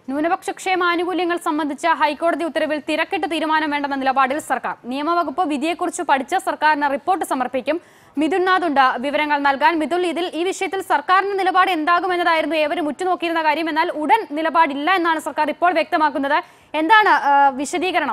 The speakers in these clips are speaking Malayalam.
ന്യൂനപക്ഷ ക്ഷേമ ആനുകൂല്യങ്ങൾ സംബന്ധിച്ച ഹൈക്കോടതി ഉത്തരവിൽ തിരക്കിട്ട് തീരുമാനം വേണ്ടെന്ന നിലപാടിൽ സർക്കാർ നിയമവകുപ്പ് വിധിയെക്കുറിച്ച് പഠിച്ച് സർക്കാരിന് റിപ്പോർട്ട് സമർപ്പിക്കും മിഥുൻ നാഥ് ഉണ്ട് വിവരങ്ങൾ നൽകാൻ മിഥുൽ ഇതിൽ ഈ വിഷയത്തിൽ സർക്കാരിന്റെ നിലപാട് എന്താകുമെന്നതായിരുന്നു ഏവരും ഉറ്റുനോക്കിയിരുന്ന കാര്യം എന്നാൽ ഉടൻ നിലപാടില്ല എന്നാണ് സർക്കാർ ഇപ്പോൾ വ്യക്തമാക്കുന്നത് എന്താണ് ആ, വിശദീകരണം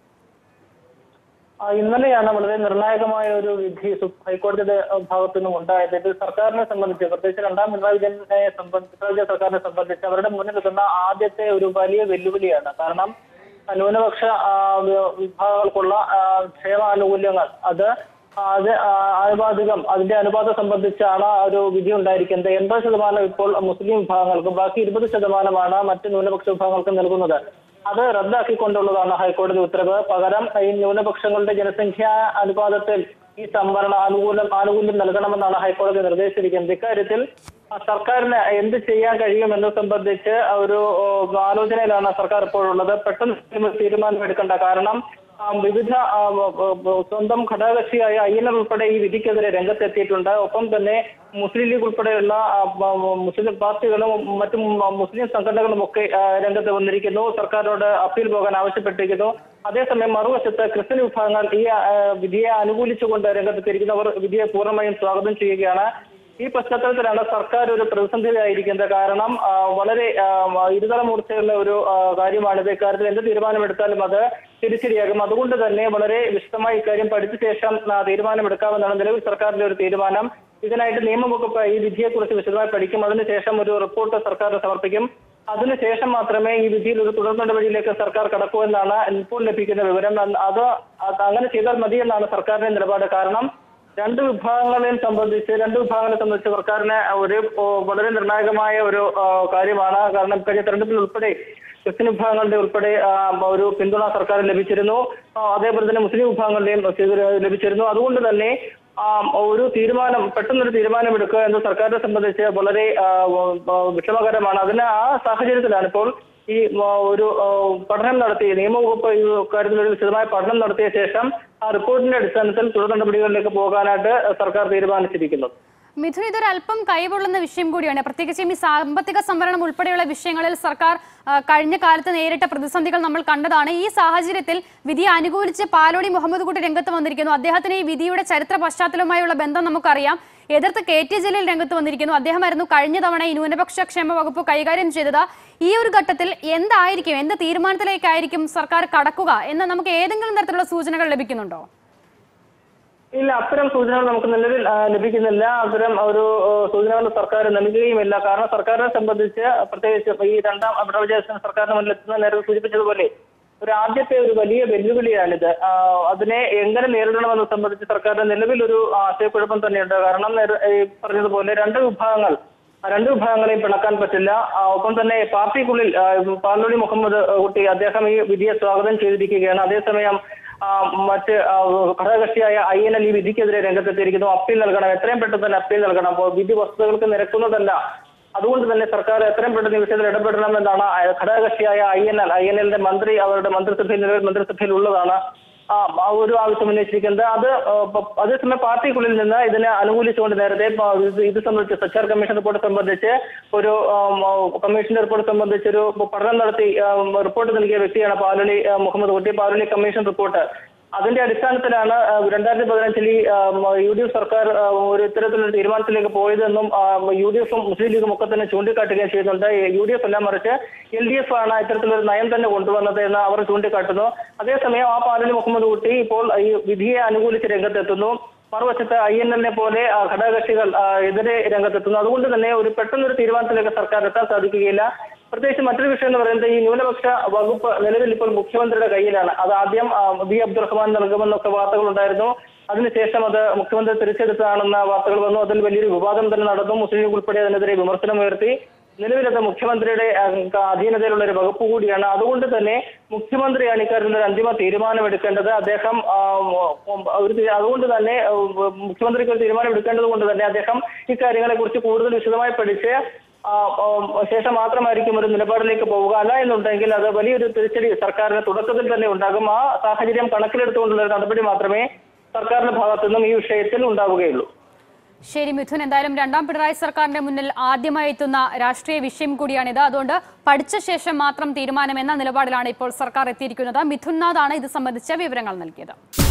ആ, ഇന്നലെയാണ് വളരെ നിർണായകമായ ഒരു വിധി സു- ഹൈക്കോടതിയുടെ ഭാഗത്തു നിന്നും ഉണ്ടായത് ഇത് സർക്കാരിനെ സംബന്ധിച്ച് പ്രത്യേകിച്ച് രണ്ടാം പിണറായി വിജയനെ സംബന്ധിച്ച് പിണറായി വിജയൻ സർക്കാരിനെ സംബന്ധിച്ച് അവരുടെ മുന്നിൽ നിൽക്കുന്ന ആദ്യത്തെ ഒരു വലിയ വെല്ലുവിളിയാണ് കാരണം ആ, ന്യൂനപക്ഷ ആ, വി- വിഭാഗങ്ങൾക്കുള്ള ആ, ക്ഷേമാനുകൂല്യങ്ങൾ അത് അത് ആ, ആനുപാതികം അതിന്റെ അനുപാതം സംബന്ധിച്ചാണ് ആ ഒരു വിധി ഉണ്ടായിരിക്കുന്നത് എൺപത് ശതമാനം ഇപ്പോൾ മുസ്ലിം വിഭാഗങ്ങൾക്കും ബാക്കി ഇരുപത് ശതമാനമാണ് മറ്റ് ന്യൂനപക്ഷ വിഭാഗങ്ങൾക്ക് നൽകുന്നത് അത് റദ്ദാക്കിക്കൊണ്ടുള്ളതാണ് ഹൈക്കോടതി ഉത്തരവ് പകരം ഈ ന്യൂനപക്ഷങ്ങളുടെ ജനസംഖ്യാ അനുപാതത്തിൽ ഈ സംവരണ ആനുകൂല്യം ആനുകൂല്യം നൽകണമെന്നാണ് ഹൈക്കോടതി നിർദ്ദേശിച്ചിരിക്കുന്നത് ഇക്കാര്യത്തിൽ ആ, സർക്കാരിന് എന്ത് ചെയ്യാൻ കഴിയുമെന്ന് സംബന്ധിച്ച് ഒരു ഓ, ആലോചനയിലാണ് സർക്കാർ ഇപ്പോഴുള്ളത് പെട്ടെന്ന് ഒരു തീരുമാനം എടുക്കേണ്ട കാരണം ആ, വിവിധ ആ, ബ- ബ- സ്വന്തം ഘടകകക്ഷിയായ ഐ എൻ എൽ ഉൾപ്പെടെ ഈ വിധിക്കെതിരെ രംഗത്തെത്തിയിട്ടുണ്ട് ഒപ്പം തന്നെ മുസ്ലിം ലീഗ് ഉൾപ്പെടെയുള്ള ആ, ബ- ബ- മുസ്ലിം പാർട്ടികളും മറ്റും മ- മുസ്ലിം സംഘടനകളും ഒക്കെ ആ, രംഗത്ത് വന്നിരിക്കുന്നു സർക്കാരിനോട് അപ്പീൽ പോകാൻ ആവശ്യപ്പെട്ടിരിക്കുന്നു അതേസമയം മറുവശത്ത് ക്രിസ്ത്യൻ വിഭാഗങ്ങൾ ഈ ആ, വിധിയെ അനുകൂലിച്ചുകൊണ്ട് രംഗത്തെത്തിയിരിക്കുന്നു അവർ വിധിയെ പൂർണ്ണമായും സ്വാഗതം ചെയ്യുകയാണ് ഈ പശ്ചാത്തലത്തിലാണ് സർക്കാർ ഒരു പ്രതിസന്ധിയിലായിരിക്കുന്നത് കാരണം ആ, വളരെ ആ, ഇരുതല മൂർച്ചയുള്ള ഒരു ആ, കാര്യമാണിത് ഇക്കാര്യത്തിൽ എന്ത് തീരുമാനമെടുത്താലും അത് തിരിച്ചടിയാകും അതുകൊണ്ട് തന്നെ വളരെ വിശദമായി ഇക്കാര്യം പഠിച്ച ശേഷം ആ, തീരുമാനമെടുക്കാമെന്നാണ് നിലവിൽ സർക്കാരിന്റെ ഒരു തീരുമാനം ഇതിനായിട്ട് നിയമവകുപ്പ് ഈ വിധിയെക്കുറിച്ച് വിശദമായി പഠിക്കും അതിനുശേഷം ഒരു റിപ്പോർട്ട് സർക്കാരിന് സമർപ്പിക്കും അതിനുശേഷം മാത്രമേ ഈ വിധിയിൽ ഒരു തുടർ നടപടിയിലേക്ക് സർക്കാർ കടക്കൂ എന്നാണ് ഇപ്പോൾ ലഭിക്കുന്ന വിവരം അത് അത് അങ്ങനെ ചെയ്താൽ മതി എന്നാണ് സർക്കാരിന്റെ നിലപാട് കാരണം രണ്ട് വിഭാഗങ്ങളെയും സംബന്ധിച്ച് രണ്ട് വിഭാഗങ്ങളെ സംബന്ധിച്ച് സർക്കാരിന് ഒരു ഓ, വളരെ നിർണായകമായ ഒരു ആ, കാര്യമാണ് കാരണം കഴിഞ്ഞ തെരഞ്ഞെടുപ്പിൽ ഉൾപ്പെടെ ക്രിസ്ത്യൻ വിഭാഗങ്ങളുടെ ഉൾപ്പെടെ ആ, ഒരു പിന്തുണ സർക്കാർ ലഭിച്ചിരുന്നു ആ, അതേപോലെ തന്നെ മുസ്ലിം വിഭാഗങ്ങളുടെയും ചെയ്ത് ലഭിച്ചിരുന്നു അതുകൊണ്ട് തന്നെ ആ, ഒരു തീരുമാനം പെട്ടെന്നൊരു തീരുമാനം എടുക്കുക എന്ന് സർക്കാരിനെ സംബന്ധിച്ച് വളരെ ആ, ആ, വിഷമകരമാണ് അതിന് ആ സാഹചര്യത്തിലാണ് ഇപ്പോൾ ഈ ആ, ഒരു ആ, പഠനം നടത്തി നിയമവകുപ്പ് ഈ കാര്യത്തിൽ ഒരു വിശദമായ പഠനം നടത്തിയ ശേഷം ആ റിപ്പോർട്ടിന്റെ അടിസ്ഥാനത്തിൽ തുടർ നടപടികളിലേക്ക് പോകാനായിട്ട് സർക്കാർ തീരുമാനിച്ചിരിക്കുന്നത് മിഥുൻ ഇതൊരു അല്പം കൈപൊള്ളുന്ന വിഷയം കൂടിയാണ് പ്രത്യേകിച്ചും ഈ സാമ്പത്തിക സംവരണം ഉൾപ്പെടെയുള്ള വിഷയങ്ങളിൽ സർക്കാർ ആ, കഴിഞ്ഞ കാലത്ത് നേരിട്ട പ്രതിസന്ധികൾ നമ്മൾ കണ്ടതാണ് ഈ സാഹചര്യത്തിൽ വിധിയെ അനുകൂലിച്ച് പാലോടി മുഹമ്മദ് കുട്ടി രംഗത്ത് വന്നിരിക്കുന്നു അദ്ദേഹത്തിന് ഈ വിധിയുടെ ചരിത്ര പശ്ചാത്തലവുമായുള്ള ബന്ധം നമുക്കറിയാം എതിർത്ത് കെ ടി ജലീൽ രംഗത്ത് വന്നിരിക്കുന്നു അദ്ദേഹമായിരുന്നു കഴിഞ്ഞ തവണ ഈ ന്യൂനപക്ഷ ക്ഷേമ വകുപ്പ് കൈകാര്യം ചെയ്തത് ഈ ഒരു ഘട്ടത്തിൽ എന്തായിരിക്കും എന്ത് തീരുമാനത്തിലേക്കായിരിക്കും സർക്കാർ കടക്കുക എന്ന് നമുക്ക് ഏതെങ്കിലും തരത്തിലുള്ള സൂചനകൾ ലഭിക്കുന്നുണ്ടോ ഇല്ല അത്തരം സൂചനകൾ നമുക്ക് നിലവിൽ ആ, ലഭിക്കുന്നില്ല അത്തരം ഒരു ആ, സൂചനകൾ സർക്കാർ നൽകുകയുമില്ല കാരണം സർക്കാരിനെ സംബന്ധിച്ച് പ്രത്യേകിച്ച് ഈ രണ്ടാം പിണറായി വിജയൻ സർക്കാരിന് മുന്നിൽ എത്തുന്ന നേരത്തെ സൂചിപ്പിച്ചതുപോലെ ഒരു ആദ്യത്തെ ഒരു വലിയ വെല്ലുവിളിയാണിത് ആ, അതിനെ എങ്ങനെ നേരിടണമെന്ന് സംബന്ധിച്ച് സർക്കാരിന് നിലവിൽ ഒരു ആശയക്കുഴപ്പം തന്നെയുണ്ട് കാരണം നേര- ഈ പറഞ്ഞതുപോലെ രണ്ട് വിഭാഗങ്ങൾ ആ രണ്ട് വിഭാഗങ്ങളെയും പിണക്കാൻ പറ്റില്ല ആ, ഒപ്പം തന്നെ പാർട്ടിക്കുള്ളിൽ ആ, പാലോളി മുഹമ്മദ് കുട്ടി അദ്ദേഹം ഈ വിധിയെ സ്വാഗതം ചെയ്തിരിക്കുകയാണ് അതേസമയം ആ, മറ്റ് ആ, ഘടകകക്ഷിയായ ഐ എൻ എൽ ഈ വിധിക്കെതിരെ രംഗത്തെത്തിയിരിക്കുന്നു അപ്പീൽ നൽകണം എത്രയും പെട്ടെന്ന് തന്നെ അപ്പീൽ നൽകണം അപ്പോൾ വിധി വസ്തുതകൾക്ക് നിരക്കുന്നതല്ല അതുകൊണ്ട് തന്നെ സർക്കാർ എത്രയും പെട്ടെന്ന് ഈ വിഷയത്തിൽ ഇടപെടണമെന്നാണ് ആ ഘടകകക്ഷിയായ I N L I N എല്ലിന്റെ മന്ത്രി അവരുടെ മന്ത്രിസഭയിൽ നിലവിൽ മന്ത്രിസഭയിൽ ഉള്ളതാണ് ആ ആ ഒരു ആവശ്യം ഉന്നയിച്ചിരിക്കുന്നത് അത് ആ, പ- അതേസമയം പാർട്ടിക്കുള്ളിൽ നിന്ന് ഇതിനെ അനുകൂലിച്ചുകൊണ്ട് നേരത്തെ പ- ഇത് ഇത് സംബന്ധിച്ച് സച്ചാർ കമ്മീഷൻ റിപ്പോർട്ട് സംബന്ധിച്ച് ഒരു ആം, ആ, കമ്മീഷന്റെ റിപ്പോർട്ട് സംബന്ധിച്ച് ഒരു പഠനം നടത്തി ആം, റിപ്പോർട്ട് നൽകിയ വ്യക്തിയാണ് പാലളി ആ, മുഹമ്മദ് കുട്ടി പാലളി കമ്മീഷൻ റിപ്പോർട്ട് അതിന്റെ അടിസ്ഥാനത്തിലാണ് ആ, രണ്ടായിരത്തി പതിനഞ്ചിൽ ഈ ആം, യു ഡി എഫ് സർക്കാർ ആ, ഒരു ഇത്തരത്തിലൊരു തീരുമാനത്തിലേക്ക് പോയതെന്നും ആ, യു ഡി എഫും മുസ്ലിം ലീഗും ഒക്കെ തന്നെ ചൂണ്ടിക്കാട്ടുകയും ചെയ്യുന്നുണ്ട് യു ഡി എഫ് എല്ലാം മറിച്ച് എൽ ഡി എഫ് ആണ് ഇത്തരത്തിലൊരു നയം തന്നെ കൊണ്ടുവന്നത് എന്ന് അവർ ചൂണ്ടിക്കാട്ടുന്നു അതേസമയം ആ പാലലി മുഹമ്മദ് കുട്ടി ഇപ്പോൾ ഈ വിധിയെ അനുകൂലിച്ച് രംഗത്തെത്തുന്നു മറുവശത്ത് ഐ എൻ എല്ലിനെ പോലെ ആ, ഘടകകക്ഷികൾ ആ, എതിരെ രംഗത്തെത്തുന്നു അതുകൊണ്ട് തന്നെ ഒരു പെട്ടെന്നൊരു തീരുമാനത്തിലേക്ക് സർക്കാർ എത്താൻ സാധിക്കുകയില്ല പ്രത്യേകിച്ച് മറ്റൊരു വിഷയം എന്ന് പറയുന്നത് ഈ ന്യൂനപക്ഷ വകുപ്പ് നിലവിൽ ഇപ്പോൾ മുഖ്യമന്ത്രിയുടെ കയ്യിലാണ് അത് ആദ്യം ആ, ബി അബ്ദുറഹ്മാൻ നൽകുമെന്നൊക്കെ വാർത്തകൾ ഉണ്ടായിരുന്നു അതിനുശേഷം അത് മുഖ്യമന്ത്രി തിരിച്ചെടുത്തതാണെന്ന വാർത്തകൾ വന്നു അതിൽ വലിയൊരു വിവാദം തന്നെ നടന്നു മുസ്ലിം ലീഗ് ഉൾപ്പെടെ അതിനെതിരെ വിമർശനം ഉയർത്തി നിലവിലത് മുഖ്യമന്ത്രിയുടെ ആ, അധീനതയിലുള്ള ഒരു വകുപ്പ് കൂടിയാണ് അതുകൊണ്ട് തന്നെ മുഖ്യമന്ത്രിയാണ് ഇക്കാര്യത്തിൽ ഒരു അന്തിമ തീരുമാനം എടുക്കേണ്ടത് അദ്ദേഹം ആ, ഉം, ഒരു തീ- അതുകൊണ്ട് തന്നെ ഉം, മുഖ്യമന്ത്രിക്ക് ഒരു തീരുമാനം എടുക്കേണ്ടത് കൊണ്ട് തന്നെ അദ്ദേഹം ഇക്കാര്യങ്ങളെ കുറിച്ച് കൂടുതൽ വിശദമായി പഠിച്ച് ആ, ഉം, ശേഷം മാത്രമായിരിക്കും ഒരു നിലപാടിലേക്ക് പോവുക അല്ല എന്നുണ്ടെങ്കിൽ അത് വലിയൊരു തിരിച്ചടി സർക്കാരിന് തുടക്കത്തിൽ തന്നെ ഉണ്ടാകും ആ സാഹചര്യം കണക്കിലെടുത്തുകൊണ്ടുള്ള ഒരു നടപടി മാത്രമേ സർക്കാരിന്റെ ഭാഗത്തു നിന്നും ഈ വിഷയത്തിൽ ഉണ്ടാവുകയുള്ളൂ ശരി മിഥുൻ എന്തായാലും രണ്ടാം പിണറായി സർക്കാരിന്റെ മുന്നിൽ ആദ്യമായി എത്തുന്ന രാഷ്ട്രീയ വിഷയം കൂടിയാണിത് അതുകൊണ്ട് പഠിച്ച ശേഷം മാത്രം തീരുമാനം എന്ന നിലപാടിലാണ് ഇപ്പോൾ സർക്കാർ എത്തിയിരിക്കുന്നത് മിഥുൻ നാഥാണ് ഇത് സംബന്ധിച്ച വിവരങ്ങൾ നൽകിയത്